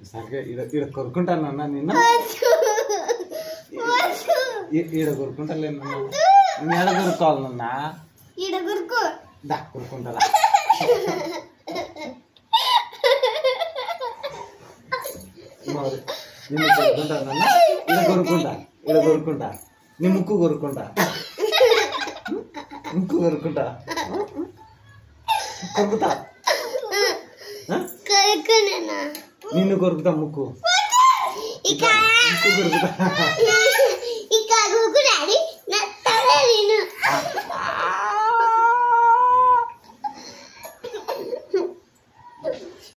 సరిగ్గా ఈడ ఈడ కొరుకుంటాను అన్న నిన్న ఈ- ఈడ కొరుకుంటాను నేను ఏడ కొరుకోవాలన్నా ఈడ గురుకు దా కొరుకుంటారా మరి నిన్ను కొరుకుంటానన్న ఈడ కొరుకుంటా ఈడ కొరుకుంటా నీ ముక్కు కొరుకుంటా ముక్కు కొరుకుంటా కొరుకుతా ఆ? కొరుకునేనా నిన్ను కొరుకుతా ముక్కు ఇక ముక్కు కొరుకుతా నువ్వు